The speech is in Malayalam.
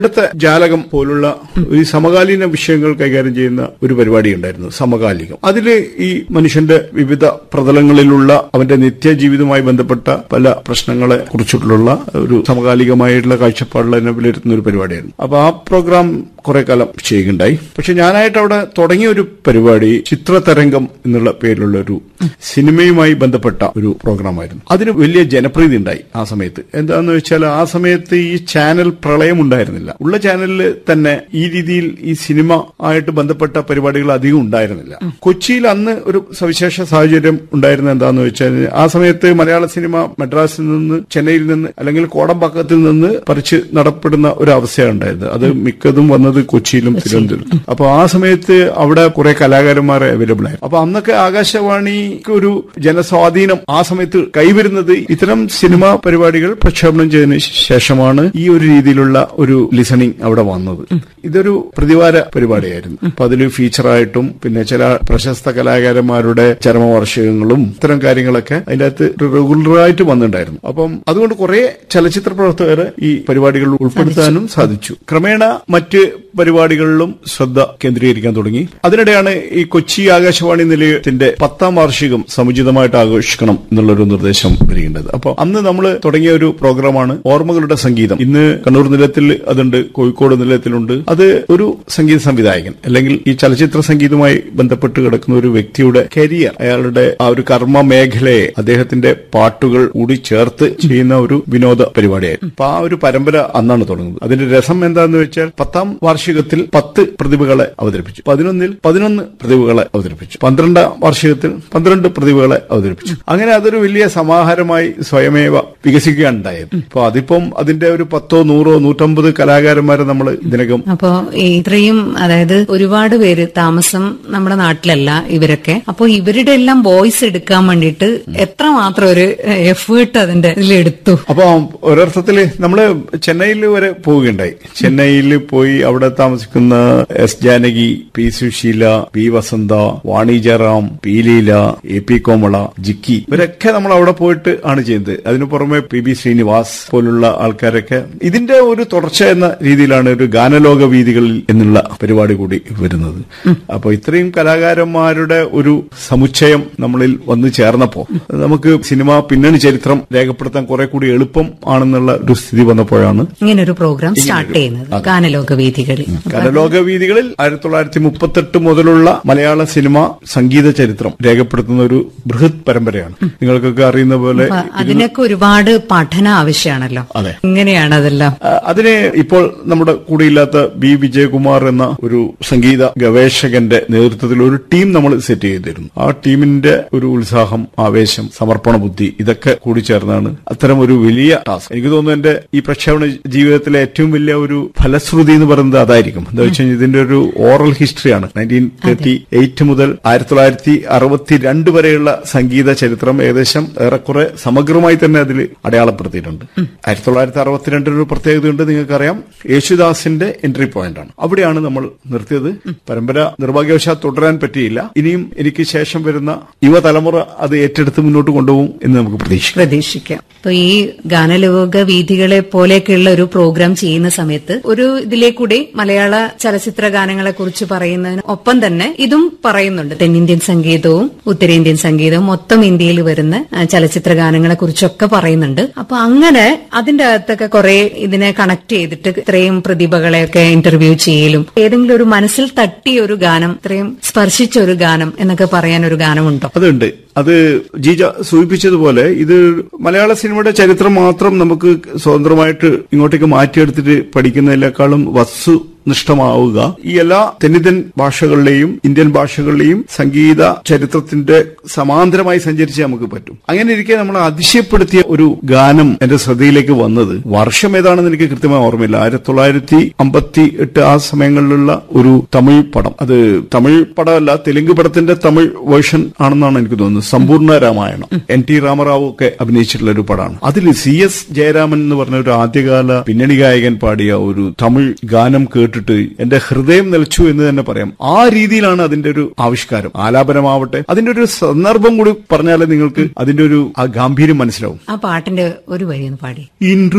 അടുത്ത ജാലകം പോലുള്ള ഈ സമകാലീന വിഷയങ്ങൾ കൈകാര്യം ചെയ്യുന്ന ഒരു പരിപാടി ഉണ്ടായിരുന്നു സമകാലികം അതില് ഈ മനുഷ്യന്റെ വിവിധ പ്രതലങ്ങളിലുള്ള അവന്റെ നിത്യജീവിതവുമായി ബന്ധപ്പെട്ട പല പ്രശ്നങ്ങളെ കുറിച്ചിട്ടുള്ള ഒരു സമകാലികമായിട്ടുള്ള കാഴ്ചപ്പാടിൽ തന്നെ വിലയിരുത്തുന്ന ഒരു പരിപാടിയായിരുന്നു അപ്പൊ ആ പ്രോഗ്രാം കുറെ കാലം ചെയ്യുകയുണ്ടായി പക്ഷെ ഞാനായിട്ട് അവിടെ തുടങ്ങിയ ഒരു പരിപാടി ചിത്രതരംഗം എന്നുള്ള പേരിലുള്ള ഒരു സിനിമയുമായി ബന്ധപ്പെട്ട ഒരു പ്രോഗ്രാമായിരുന്നു അതിന് വലിയ ജനപ്രീതി ഉണ്ടായി ആ സമയത്ത് എന്താന്ന് വെച്ചാൽ ആ സമയത്ത് ഈ ചാനൽ പ്രളയം ഉണ്ടായിരുന്നില്ല ഉള്ള ചാനലിൽ തന്നെ ഈ രീതിയിൽ ഈ സിനിമ ആയിട്ട് ബന്ധപ്പെട്ട പരിപാടികൾ അധികം ഉണ്ടായിരുന്നില്ല കൊച്ചിയിൽ അന്ന് ഒരു സവിശേഷ സാഹചര്യം ഉണ്ടായിരുന്ന എന്താന്ന് വെച്ചാൽ ആ സമയത്ത് മലയാള സിനിമ മദ്രാസിൽ നിന്ന് ചെന്നൈയിൽ നിന്ന് അല്ലെങ്കിൽ കോടമ്പാക്കത്തിൽ നിന്ന് പറിച്ച് നടപ്പെടുന്ന ഒരു അവസ്ഥയാണ് ഉണ്ടായത് അത് മിക്കതും വന്നത് കൊച്ചിയിലും തിരുവനന്തപുരത്തും അപ്പൊ ആ സമയത്ത് അവിടെ കുറെ കലാകാരന്മാർ അവൈലബിൾ ആയിരുന്നു അപ്പൊ അന്നൊക്കെ ആകാശവാണിക്ക് ഒരു ജനസ്വാധീനം ആ സമയത്ത് കൈവരുന്നത് ഇത്തരം സിനിമാ പരിപാടികൾ പ്രക്ഷേപണം ചെയ്തതിനു ശേഷമാണ് ഈ ഒരു രീതിയിലുള്ള ഒരു ലിസണിംഗ് അവിടെ വന്നത് ഇതൊരു പ്രതിവാര പരിപാടിയായിരുന്നു അപ്പൊ അതിൽ ഫീച്ചറായിട്ടും പിന്നെ ചില പ്രശസ്ത കലാകാരന്മാരുടെ ചരമവാർഷികങ്ങളും ഇത്തരം കാര്യങ്ങളൊക്കെ അതിന്റെ അകത്ത് റെഗുലറായിട്ട് വന്നിട്ടുണ്ടായിരുന്നു അപ്പം അതുകൊണ്ട് കുറെ ചലച്ചിത്ര പ്രവർത്തകരെ ഈ പരിപാടികളിൽ ഉൾപ്പെടുത്താനും സാധിച്ചു ക്രമേണ മറ്റ് പരിപാടികളിലും ശ്രദ്ധ കേന്ദ്രീകരിക്കാൻ തുടങ്ങി അതിനിടെയാണ് ഈ കൊച്ചി ആകാശവാണി നിലയത്തിന്റെ പത്താം വാർഷികം സമുചിതമായിട്ട് ആഘോഷിക്കണം എന്നുള്ളൊരു നിർദ്ദേശം വരികയുണ്ടത് അപ്പോൾ അന്ന് നമ്മൾ തുടങ്ങിയ ഒരു പ്രോഗ്രാമാണ് ഓർമ്മകളുടെ സംഗീതം ഇന്ന് കണ്ണൂർ നിലയത്തിൽ അതുണ്ട് കോഴിക്കോട് നിലയത്തിലുണ്ട് അത് ഒരു സംഗീത സംവിധായകൻ അല്ലെങ്കിൽ ഈ ചലച്ചിത്ര സംഗീതവുമായി ബന്ധപ്പെട്ട് കിടക്കുന്ന ഒരു വ്യക്തിയുടെ കരിയർ അയാളുടെ ആ ഒരു കർമ്മ മേഖലയെ അദ്ദേഹത്തിന്റെ പാട്ടുകൾ കൂടി ചേർത്ത് ചെയ്യുന്ന ഒരു വിനോദ പരിപാടിയായിരുന്നു അപ്പൊ ആ ഒരു പരമ്പര അന്നാണ് തുടങ്ങുന്നത് അതിന്റെ രസം എന്താന്ന് വെച്ചാൽ പത്താം വാർഷികത്തിൽ പത്ത് പ്രതിഭകളെ അവതരിപ്പിച്ചു പതിനൊന്നിൽ പതിനൊന്ന് പ്രതിഭകളെ അവതരിപ്പിച്ചു പന്ത്രണ്ടാം വാർഷികത്തിൽ പന്ത്രണ്ട് പ്രതിഭകളെ അവതരിപ്പിച്ചു അങ്ങനെ അതൊരു വലിയ സമാഹാരമായി സ്വയമേവ വികസിക്കുകയാണ് ഉണ്ടായത് അപ്പൊ അതിപ്പം അതിന്റെ ഒരു പത്തോ നൂറോ നൂറ്റമ്പത് കലാകാരന്മാരെ നമ്മൾ ഇതിനകം അപ്പോ ഇത്രയും അതായത് ഒരുപാട് പേര് താമസം നമ്മുടെ നാട്ടിലല്ല ഇവരൊക്കെ അപ്പോ ഇവരുടെ എല്ലാം വോയിസ് എടുക്കാൻ വേണ്ടിയിട്ട് എത്രമാത്രം ഒരു എഫേർട്ട് അതിന്റെ ഇതിലെടുത്തു അപ്പൊ ഒരർത്ഥത്തില് നമ്മള് ചെന്നൈയിൽ വരെ പോവുകയുണ്ടായി ചെന്നൈയിൽ പോയി അവിടെ താമസിക്കുന്ന S Janaki P Susheela P Vasantha Vani Jairam P Leela A P Komala Jikki ഇവരൊക്കെ നമ്മൾ അവിടെ പോയിട്ട് ആണ് ചെയ്യുന്നത് അതിനു പുറമെ പി ബി ശ്രീനിവാസ് പോലുള്ള ആൾക്കാരൊക്കെ ഇതിന്റെ ഒരു തുടർച്ച എന്ന രീതിയിലാണ് ഒരു ഗാനലോക വീതികളിൽ എന്നുള്ള പരിപാടി കൂടി വരുന്നത് അപ്പൊ ഇത്രയും കലാകാരന്മാരുടെ ഒരു സമുച്ചയം നമ്മളിൽ വന്നു ചേർന്നപ്പോ നമുക്ക് സിനിമ പിന്നണി ചരിത്രം രേഖപ്പെടുത്താൻ കുറെ കൂടി എളുപ്പം ആണെന്നുള്ള ഒരു സ്ഥിതി വന്നപ്പോഴാണ് ഇങ്ങനെ ഒരു പ്രോഗ്രാം സ്റ്റാർട്ട് ചെയ്യുന്നത് ഗാനലോക വേദികളിൽ കലലോക വീതികളിൽ ആയിരത്തി തൊള്ളായിരത്തി മുപ്പത്തെട്ട് മുതലുള്ള മലയാള സിനിമ സംഗീത ചരിത്രം രേഖപ്പെടുത്തുന്ന ഒരു ബൃഹത് പരമ്പരയാണ് നിങ്ങൾക്കൊക്കെ അറിയുന്ന പോലെ അപ്പൊ അതിനൊക്കെ ഒരുപാട് പഠന ആവശ്യമാണല്ലോ അതെ. ഇങ്ങനെയാണ് അതെല്ലാം ആ, അതിന് ഇപ്പോൾ നമ്മുടെ കൂടെയില്ലാത്ത ബി വിജയകുമാർ എന്ന ഒരു സംഗീത ഗവേഷകന്റെ നേതൃത്വത്തിൽ ഒരു ടീം നമ്മൾ സെറ്റ് ചെയ്തിരുന്നു ആ ടീമിന്റെ ഒരു ഉത്സാഹം ആവേശം സമർപ്പണ ബുദ്ധി ഇതൊക്കെ കൂടി ചേർന്നാണ് അത്തരം ഒരു വലിയ ടാസ്ക് എനിക്ക് തോന്നുന്നു എന്റെ ഈ പ്രക്ഷേപണ ജീവിതത്തിലെ ഏറ്റവും വലിയ ഒരു ഫലശ്രുതി എന്ന് പറയുന്നത് അതായിരിക്കും എന്താ വെച്ച് കഴിഞ്ഞാൽ ഇതിന്റെ ഒരു ഓറൽ ഹിസ്റ്ററിയാണ് നയൻറ്റീൻ തേർട്ടി എയ്റ്റ് മുതൽ ആയിരത്തി തൊള്ളായിരത്തി അറുപത്തിരണ്ട് വരെയുള്ള സംഗീത ചരിത്രം ഏകദേശം ഏറെക്കുറെ സമഗ്രമായി തന്നെ അതിൽ അടയാളപ്പെടുത്തിയിട്ടുണ്ട് ആയിരത്തി തൊള്ളായിരത്തി അറുപത്തിരണ്ടിന് ഒരു പ്രത്യേകതയുണ്ട് നിങ്ങൾക്കറിയാം യേശുദാസിന്റെ എൻട്രി പോയിന്റ് ആണ് അവിടെയാണ് നമ്മൾ നിർത്തിയത് പരമ്പര നിർഭാഗ്യവശാൽ തുടരാൻ പറ്റിയില്ല ഇനിയും എനിക്ക് ശേഷം വരുന്ന യുവതലമുറ അത് ഏറ്റെടുത്ത് മുന്നോട്ട് കൊണ്ടുപോകും എന്ന് നമുക്ക് പ്രതീക്ഷിക്കാം പ്രതീക്ഷിക്കാം അപ്പൊ ഈ ഗാനലോക വീഥികളെ പോലെയൊക്കെയുള്ള ഒരു പ്രോഗ്രാം ചെയ്യുന്ന സമയത്ത് ഒരു ഇതിലേക്കൂടി മലയാള ചലച്ചിത്ര ഗാനങ്ങളെ കുറിച്ച് പറയുന്നതിന് ഒപ്പം തന്നെ ഇതും പറയുന്നുണ്ട് തെന്നിന്ത്യൻ സംഗീതവും ഉത്തരേന്ത്യൻ സംഗീതവും മൊത്തം ഇന്ത്യയിൽ വരുന്ന ആ, ചലച്ചിത്ര ഗാനങ്ങളെ കുറിച്ചൊക്കെ പറയുന്നുണ്ട് അപ്പൊ അങ്ങനെ അതിന്റെ അകത്തൊക്കെ കുറെ ഇതിനെ കണക്ട് ചെയ്തിട്ട് ഇത്രയും പ്രതിഭകളെയൊക്കെ ഇന്റർവ്യൂ ചെയ്യലും ഏതെങ്കിലും ഒരു മനസ്സിൽ തട്ടിയ ഒരു ഗാനം ഇത്രയും സ്പർശിച്ച ഒരു ഗാനം എന്നൊക്കെ പറയാൻ ഒരു ഗാനമുണ്ടോ അതുണ്ട് അത് ജീജ സൂചിപ്പിച്ചതുപോലെ ഇത് മലയാള സിനിമയുടെ ചരിത്രം മാത്രം നമുക്ക് സ്വതന്ത്രമായിട്ട് ഇങ്ങോട്ടേക്ക് മാറ്റിയെടുത്തിട്ട് പഠിക്കുന്നതിനേക്കാളും വസ്തു നിഷ്ഠമാവുക ഈ എല്ലാ തെന്നിന്ത്യൻ ഭാഷകളിലെയും ഇന്ത്യൻ ഭാഷകളിലെയും സംഗീത ചരിത്രത്തിന്റെ സമാന്തരമായി സഞ്ചരിച്ച് നമുക്ക് പറ്റും അങ്ങനെ ഇരിക്കെ നമ്മൾ അതിശയപ്പെടുത്തിയ ഒരു ഗാനം എന്റെ ശ്രദ്ധയിലേക്ക് വന്നത് വർഷം ഏതാണെന്ന് എനിക്ക് കൃത്യമായി ഓർമ്മയില്ല ആയിരത്തി തൊള്ളായിരത്തി അമ്പത്തി എട്ട് ആ സമയങ്ങളിലുള്ള ഒരു തമിഴ് പടം അത് തമിഴ് പടമല്ല തെലുങ്ക് പടത്തിന്റെ തമിഴ് വേർഷൻ ആണെന്നാണ് എനിക്ക് തോന്നുന്നത് സമ്പൂർണ്ണ രാമായണം എൻ ടി രാമറാവു ഒക്കെ അഭിനയിച്ചിട്ടുള്ള ഒരു പടമാണ് അതിൽ സി എസ് ജയരാമൻ എന്ന് പറഞ്ഞ ഒരു ആദ്യകാല പിന്നണി ഗായകൻ പാടിയ ഒരു തമിഴ് ഗാനം കേട്ടിട്ട് എന്റെ ഹൃദയം നിലച്ചു എന്ന് തന്നെ പറയാം ആ രീതിയിലാണ് അതിന്റെ ഒരു ആവിഷ്കാരം ആലാപനമാവട്ടെ അതിന്റെ ഒരു സന്ദർഭം കൂടി പറഞ്ഞാലേ നിങ്ങൾക്ക് അതിന്റെ ഒരു ആ ഗാംഭീര്യം മനസ്സിലാവും ആ പാട്ടിന്റെ ഒരു വരി ഒന്ന് പാടി இன்று